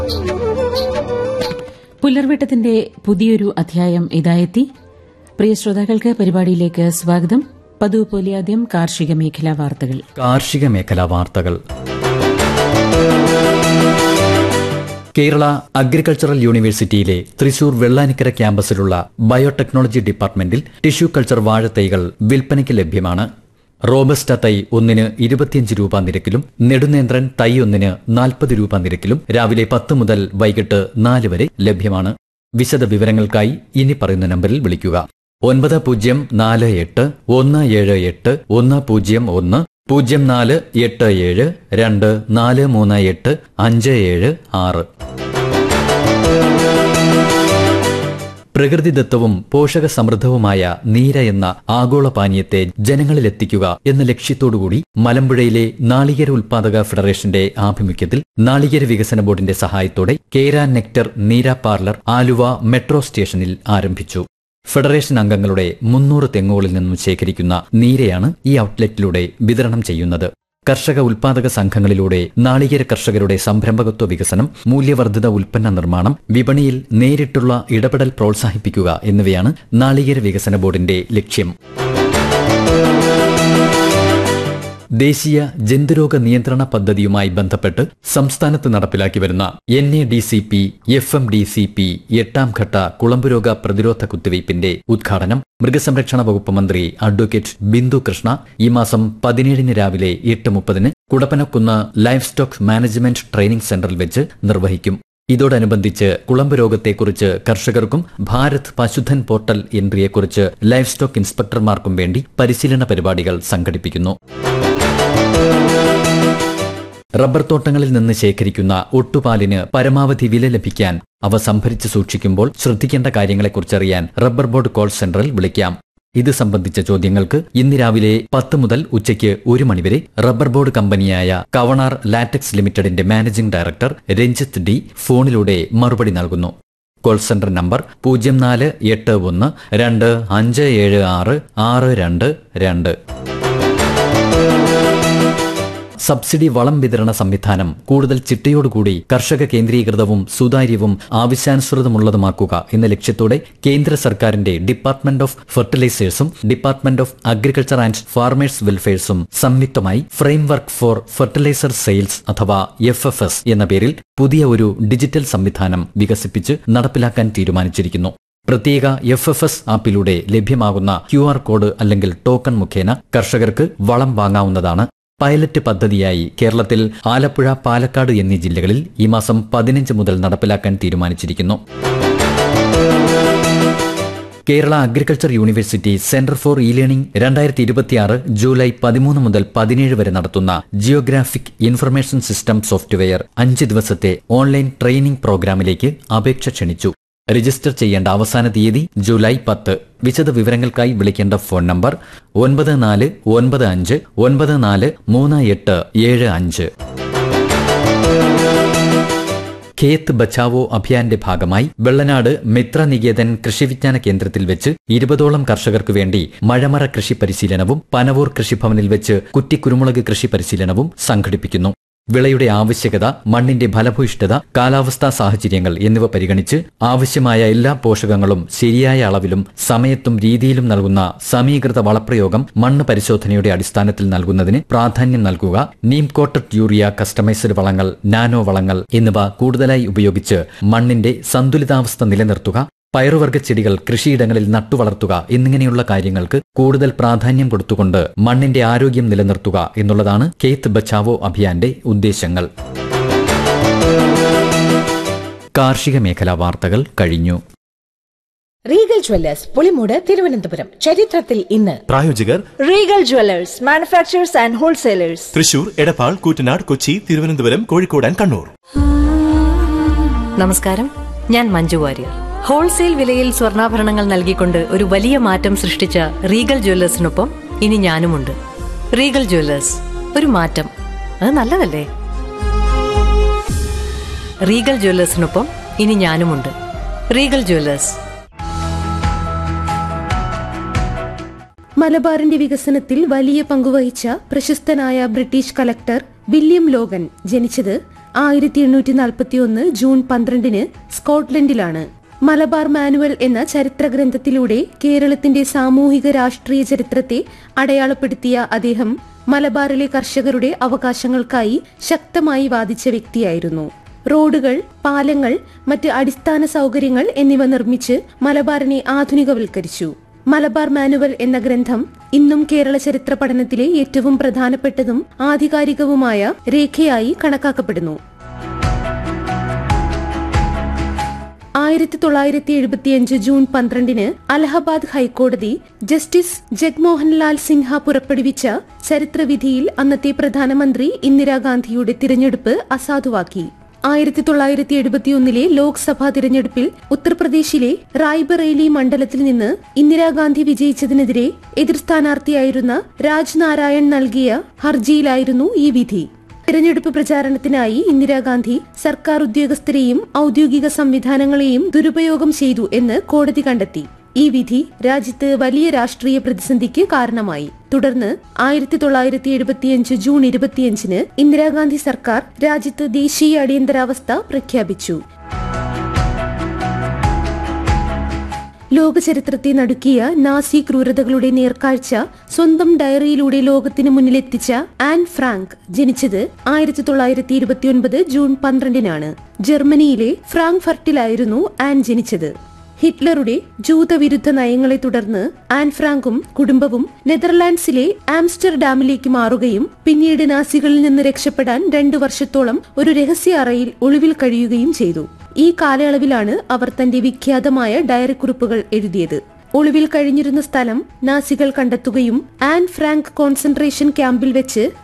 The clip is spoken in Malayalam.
പുലർവെട്ടത്തിന്റെ പുതിയൊരു അധ്യായം ഇതായെത്തി പ്രിയ ശ്രോതാക്കൾക്ക് പരിപാടിയിലേക്ക് സ്വാഗതം പതിവ് പോലെ ആദ്യം കാർഷിക മേഖലാ വാർത്തകൾ കാർഷിക മേഖലാ വാർത്തകൾ കേരള അഗ്രികൾച്ചറൽ യൂണിവേഴ്സിറ്റിയിലെ തൃശൂർ വെള്ളാനിക്കര ക്യാമ്പസിലുള്ള ബയോടെക്നോളജി ഡിപ്പാർട്ട്മെന്റിൽ ടിഷ്യൂ കൾച്ചർ വാഴത്തൈകൾ വിൽപ്പനയ്ക്ക് ലഭ്യമാണ് റോബസ്റ്റ തൈ ഒന്നിന് ഇരുപത്തിയഞ്ച് രൂപ നിരക്കിലും നെടുനേന്ത്രൻ തൈ ഒന്നിന് നാൽപ്പത് രൂപ നിരക്കിലും രാവിലെ പത്ത് മുതൽ വൈകിട്ട് നാല് വരെ ലഭ്യമാണ് വിശദ വിവരങ്ങൾക്കായി ഇനി പറയുന്ന നമ്പറിൽ വിളിക്കുക ഒൻപത് പൂജ്യം നാല് എട്ട് ഒന്ന് ഏഴ് എട്ട് ഒന്ന് പൂജ്യം ഒന്ന് പൂജ്യം നാല് എട്ട് ഏഴ് രണ്ട് നാല് മൂന്ന് എട്ട് അഞ്ച് ഏഴ് ആറ് പ്രകൃതിദത്തവും പോഷക സമൃദ്ധവുമായ നീര എന്ന ആഗോള പാനീയത്തെ ജനങ്ങളിലെത്തിക്കുക എന്ന ലക്ഷ്യത്തോടുകൂടി മലമ്പുഴയിലെ നാളികേര ഉൽപാദക ഫെഡറേഷന്റെ ആഭിമുഖ്യത്തിൽ നാളികേര വികസന ബോർഡിന്റെ സഹായത്തോടെ Kera nectar Neera parlour Aluva metro സ്റ്റേഷനിൽ ആരംഭിച്ചു ഫെഡറേഷൻ അംഗങ്ങളുടെ മുന്നൂറ് തെങ്ങുകളിൽ നിന്നും ശേഖരിക്കുന്ന നീരയാണ് ഈ ഔട്ട്ലെറ്റിലൂടെ വിതരണം ചെയ്യുന്നത് കർഷക ഉൽപാദക സംഘങ്ങളിലൂടെ നാളികേര കർഷകരുടെ സംരംഭകത്വ വികസനം മൂല്യവർദ്ധിത ഉൽപ്പന്ന നിർമ്മാണം വിപണിയിൽ നേരിട്ടുള്ള ഇടപെടൽ പ്രോത്സാഹിപ്പിക്കുക എന്നിവയാണ് നാളികേര വികസന ബോർഡിന്റെ ലക്ഷ്യം ദേശീയ ജന്തുരോഗ നിയന്ത്രണ പദ്ധതിയുമായി ബന്ധപ്പെട്ട് സംസ്ഥാനത്ത് നടപ്പിലാക്കി വരുന്ന N A D C P F M D C P എട്ടാം ഘട്ട കുളമ്പുരോഗ പ്രതിരോധ കുത്തിവയ്പ്പിന്റെ ഉദ്ഘാടനം മൃഗസംരക്ഷണ വകുപ്പ് മന്ത്രി അഡ്വക്കേറ്റ് ബിന്ദു കൃഷ്ണ ഈ മാസം പതിനേഴിന് രാവിലെ എട്ട് മുപ്പതിന് Kudappanakkunnu livestock management training സെന്ററിൽ വെച്ച് നിർവഹിക്കും ഇതോടനുബന്ധിച്ച് കുളമ്പ് രോഗത്തെക്കുറിച്ച് കർഷകർക്കും ഭാരത് പശുധൻ പോർട്ടൽ എൻട്രിയെക്കുറിച്ച് ലൈഫ് സ്റ്റോക്ക് ഇൻസ്പെക്ടർമാർക്കും വേണ്ടി പരിശീലന പരിപാടികൾ സംഘടിപ്പിക്കുന്നു റബ്ബർ തോട്ടങ്ങളിൽ നിന്ന് ശേഖരിക്കുന്ന ഒട്ടുപാലിന് പരമാവധി വില ലഭിക്കാൻ അവ സംഭരിച്ച് സൂക്ഷിക്കുമ്പോൾ ശ്രദ്ധിക്കേണ്ട കാര്യങ്ങളെക്കുറിച്ചറിയാൻ റബ്ബർ ബോർഡ് കോൾ സെന്ററിൽ വിളിക്കാം ഇത് സംബന്ധിച്ച ചോദ്യങ്ങൾക്ക് ഇന്ന് രാവിലെ പത്ത് മുതൽ ഉച്ചയ്ക്ക് ഒരു മണിവരെ റബ്ബർ ബോർഡ് കമ്പനിയായ കവണാർ ലാറ്റക്സ് ലിമിറ്റഡിന്റെ മാനേജിംഗ് ഡയറക്ടർ രഞ്ജിത്ത് ഡി ഫോണിലൂടെ മറുപടി നൽകുന്നു കോൾ സെന്റർ നമ്പർ പൂജ്യം നാല് എട്ട് ഒന്ന് രണ്ട് അഞ്ച് ഏഴ് ആറ് ആറ് രണ്ട് രണ്ട് സബ്സിഡി വളം വിതരണ സംവിധാനം കൂടുതൽ ചിട്ടയോടുകൂടി കർഷക കേന്ദ്രീകൃതവും സുതാര്യവും ആവശ്യാനുസൃതമുള്ളതുമാക്കുക എന്ന ലക്ഷ്യത്തോടെ കേന്ദ്ര സർക്കാരിന്റെ ഡിപ്പാർട്ട്മെന്റ് ഓഫ് ഫെർട്ടിലൈസേഴ്സും department of agriculture and farmers വെൽഫെയർസും സംയുക്തമായി ഫ്രെയിംവർക്ക് ഫോർ ഫെർട്ടിലൈസർ സെയിൽസ് അഥവാ എഫ് എഫ് എസ് എന്ന പേരിൽ പുതിയ ഒരു ഡിജിറ്റൽ സംവിധാനം വികസിപ്പിച്ച് നടപ്പിലാക്കാൻ തീരുമാനിച്ചിരിക്കുന്നു പ്രത്യേക എഫ് എഫ് എസ് ആപ്പിലൂടെ ലഭ്യമാകുന്ന ക്യു ആർ കോഡ് അല്ലെങ്കിൽ ടോക്കൺ മുഖേന കർഷകർക്ക് വളം വാങ്ങാവുന്നതാണ് പൈലറ്റ് പദ്ധതിയായി കേരളത്തിൽ ആലപ്പുഴ പാലക്കാട് എന്നീ ജില്ലകളിൽ ഈ മാസം പതിനഞ്ച് മുതൽ നടപ്പിലാക്കാൻ തീരുമാനിച്ചിരിക്കുന്നു Kerala agriculture university centre for e learning രണ്ടായിരത്തി ഇരുപത്തിയാറ് ജൂലൈ പതിമൂന്ന് മുതൽ പതിനേഴ് വരെ നടത്തുന്ന ജിയോഗ്രാഫിക് ഇൻഫർമേഷൻ സിസ്റ്റം സോഫ്റ്റ്വെയർ അഞ്ച് ദിവസത്തെ ഓൺലൈൻ ട്രെയിനിംഗ് പ്രോഗ്രാമിലേക്ക് അപേക്ഷ ക്ഷണിച്ചു രജിസ്റ്റർ ചെയ്യേണ്ട അവസാന തീയതി ജൂലൈ പത്ത് വിശദ വിവരങ്ങൾക്കായി വിളിക്കേണ്ട ഫോൺ നമ്പർ ഒൻപത് നാല് ഒൻപത് അഞ്ച് ഒൻപത് നാല് മൂന്ന് എട്ട് ഏഴ് അഞ്ച് ഖേത്ത് ബച്ചാവോ അഭിയാന്റെ ഭാഗമായി വെള്ളനാട് മിത്ര നികേതൻ കൃഷിവിജ്ഞാന കേന്ദ്രത്തിൽ വെച്ച് ഇരുപതോളം കർഷകർക്ക് വേണ്ടി മഴമറ കൃഷി പരിശീലനവും പനവൂർ കൃഷിഭവനിൽ വെച്ച് കുറ്റിക്കുരുമുളക് കൃഷി പരിശീലനവും സംഘടിപ്പിക്കുന്നു വിളയുടെ ആവശ്യകത മണ്ണിന്റെ ഫലഭൂയിഷ്ഠത കാലാവസ്ഥാ സാഹചര്യങ്ങൾ എന്നിവ പരിഗണിച്ച് ആവശ്യമായ എല്ലാ പോഷകങ്ങളും ശരിയായ അളവിലും സമയത്തും രീതിയിലും നൽകുന്ന സമീകൃത വളപ്രയോഗം മണ്ണ് പരിശോധനയുടെ അടിസ്ഥാനത്തിൽ നൽകുന്നതിന് പ്രാധാന്യം നൽകുക നീം കോട്ടഡ് യൂറിയ കസ്റ്റമൈസ്ഡ് വളങ്ങൾ നാനോ വളങ്ങൾ എന്നിവ കൂടുതലായി ഉപയോഗിച്ച് മണ്ണിന്റെ സന്തുലിതാവസ്ഥ നിലനിർത്തുക പയറുവർഗ്ഗ ചെടികൾ കൃഷിയിടങ്ങളിൽ നട്ടുവളർത്തുക എന്നിങ്ങനെയുള്ള കാര്യങ്ങൾക്ക് കൂടുതൽ പ്രാധാന്യം കൊടുത്തുകൊണ്ട് മണ്ണിന്റെ ആരോഗ്യം നിലനിർത്തുക എന്നുള്ളതാണ് കേത്ത് ബച്ചാവോ അഭിയാന്റെ ഉദ്ദേശങ്ങൾ കാർഷിക മേഖലാ വാർത്തകൾ കഴിഞ്ഞു റീഗൽ ജ്വല്ലേഴ്സ് പുളിമൂട് തിരുവനന്തപുരം ചരിത്രത്തിൽ ഇന്ന് പ്രായോജകർ Regal jewellers manufacturers and wholesalers Thrissur Edappal Koottanad Kochi Thiruvananthapuram Kozhikode and Kannur നമസ്കാരം ഞാൻ മഞ്ജു വാര്യർ ഹോൾസെയിൽ വിലയിൽ സ്വർണ്ണാഭരണങ്ങൾ നൽകിക്കൊണ്ട് ഒരു വലിയ മാറ്റം സൃഷ്ടിച്ച റീഗൽ ജ്വല്ലേഴ്സിനൊപ്പം ഇനി ഞാനുമുണ്ട് റീഗൽ ജ്വല്ലേഴ്സ് ഒരു മാറ്റം അത് നല്ലതല്ലേ റീഗൽ ജ്വല്ലേഴ്സിനൊപ്പം ഇനി ഞാനുമുണ്ട് റീഗൽ ജ്വല്ലേഴ്സ് മലബാറിന്റെ വികസനത്തിൽ വലിയ പങ്കുവഹിച്ച പ്രശസ്തനായ ബ്രിട്ടീഷ് കളക്ടർ വില്യം ലോഗൻ ജനിച്ചത് ആയിരത്തി എണ്ണൂറ്റി നാൽപ്പത്തി ഒന്ന് ജൂൺ പന്ത്രണ്ടിന് സ്കോട്ട്ലൻഡിലാണ് മലബാർ മാനുവൽ എന്ന ചരിത്ര ഗ്രന്ഥത്തിലൂടെ കേരളത്തിന്റെ സാമൂഹിക രാഷ്ട്രീയ ചരിത്രത്തെ അടയാളപ്പെടുത്തിയ അദ്ദേഹം മലബാറിലെ കർഷകരുടെ അവകാശങ്ങൾക്കായി ശക്തമായി വാദിച്ച വ്യക്തിയായിരുന്നു റോഡുകൾ പാലങ്ങൾ മറ്റ് അടിസ്ഥാന സൗകര്യങ്ങൾ എന്നിവ നിർമ്മിച്ച് മലബാറിനെ ആധുനികവൽക്കരിച്ചു മലബാർ മാനുവൽ എന്ന ഗ്രന്ഥം ഇന്നും കേരള ചരിത്ര പഠനത്തിലെ ഏറ്റവും പ്രധാനപ്പെട്ടതും ആധികാരികവുമായ രേഖയായി കണക്കാക്കപ്പെടുന്നു ആയിരത്തി തൊള്ളായിരത്തി എഴുപത്തിയഞ്ച് ജൂൺ പന്ത്രണ്ടിന് അലഹബാദ് ഹൈക്കോടതി ജസ്റ്റിസ് ജഗ്മോഹൻലാൽ സിൻഹ പുറപ്പെടുവിച്ച ചരിത്രവിധിയിൽ അന്നത്തെ പ്രധാനമന്ത്രി ഇന്ദിരാഗാന്ധിയുടെ തിരഞ്ഞെടുപ്പ് അസാധുവാക്കി ആയിരത്തി തൊള്ളായിരത്തി എഴുപത്തിയൊന്നിലെ ലോക്സഭാ തിരഞ്ഞെടുപ്പിൽ ഉത്തർപ്രദേശിലെ റായ്ബറേലി മണ്ഡലത്തിൽ നിന്ന് ഇന്ദിരാഗാന്ധി വിജയിച്ചതിനെതിരെ എതിർ സ്ഥാനാർത്ഥിയായിരുന്ന രാജ് നാരായൺ നൽകിയ ഹർജിയിലായിരുന്നു ഈ വിധി തിരഞ്ഞെടുപ്പ് പ്രചാരണത്തിനായി ഇന്ദിരാഗാന്ധി സർക്കാർ ഉദ്യോഗസ്ഥരെയും ഔദ്യോഗിക സംവിധാനങ്ങളെയും ദുരുപയോഗം ചെയ്തു എന്ന് കോടതി കണ്ടെത്തി ഈ വിധി രാജ്യത്ത് വലിയ രാഷ്ട്രീയ പ്രതിസന്ധിക്ക് കാരണമായി തുടർന്ന് ആയിരത്തി തൊള്ളായിരത്തി എഴുപത്തിയഞ്ച് ജൂൺ ഇരുപത്തിയഞ്ചിന് ഇന്ദിരാഗാന്ധി സർക്കാർ രാജ്യത്ത് ദേശീയ അടിയന്തരാവസ്ഥ പ്രഖ്യാപിച്ചു ലോകചരിത്രത്തെ നടുക്കിയ നാസി ക്രൂരതകളുടെ നേർക്കാഴ്ച സ്വന്തം ഡയറിയിലൂടെ ലോകത്തിന് മുന്നിലെത്തിച്ച ആൻ ഫ്രാങ്ക് ജനിച്ചത് ആയിരത്തി തൊള്ളായിരത്തി ഇരുപത്തിയൊൻപത് ജൂൺ പന്ത്രണ്ടിനാണ് ജർമ്മനിയിലെ ഫ്രാങ്ക്ഫർട്ടിലായിരുന്നു ആൻ ജനിച്ചത് ഹിറ്റ്ലറുടെ ജൂതവിരുദ്ധ നയങ്ങളെ തുടർന്ന് ആൻ ഫ്രാങ്കും കുടുംബവും നെതർലാൻഡ്സിലെ ആംസ്റ്റർഡാമിലേക്ക് മാറുകയും പിന്നീട് നാസികളിൽ നിന്ന് രക്ഷപ്പെടാൻ രണ്ടു വർഷത്തോളം ഒരു രഹസ്യ അറയിൽ ഒളിവിൽ കഴിയുകയും ചെയ്തു ഈ കാലയളവിലാണ് അവർ തന്റെ വിഖ്യാതമായ ഡയറിക്കുറിപ്പുകൾ എഴുതിയത് ഒളിവിൽ കഴിഞ്ഞിരുന്ന സ്ഥലം നാസികൾ കണ്ടെത്തുകയും ആൻ ഫ്രാങ്ക് കോൺസെൻട്രേഷൻ ക്യാമ്പിൽ വെച്ച്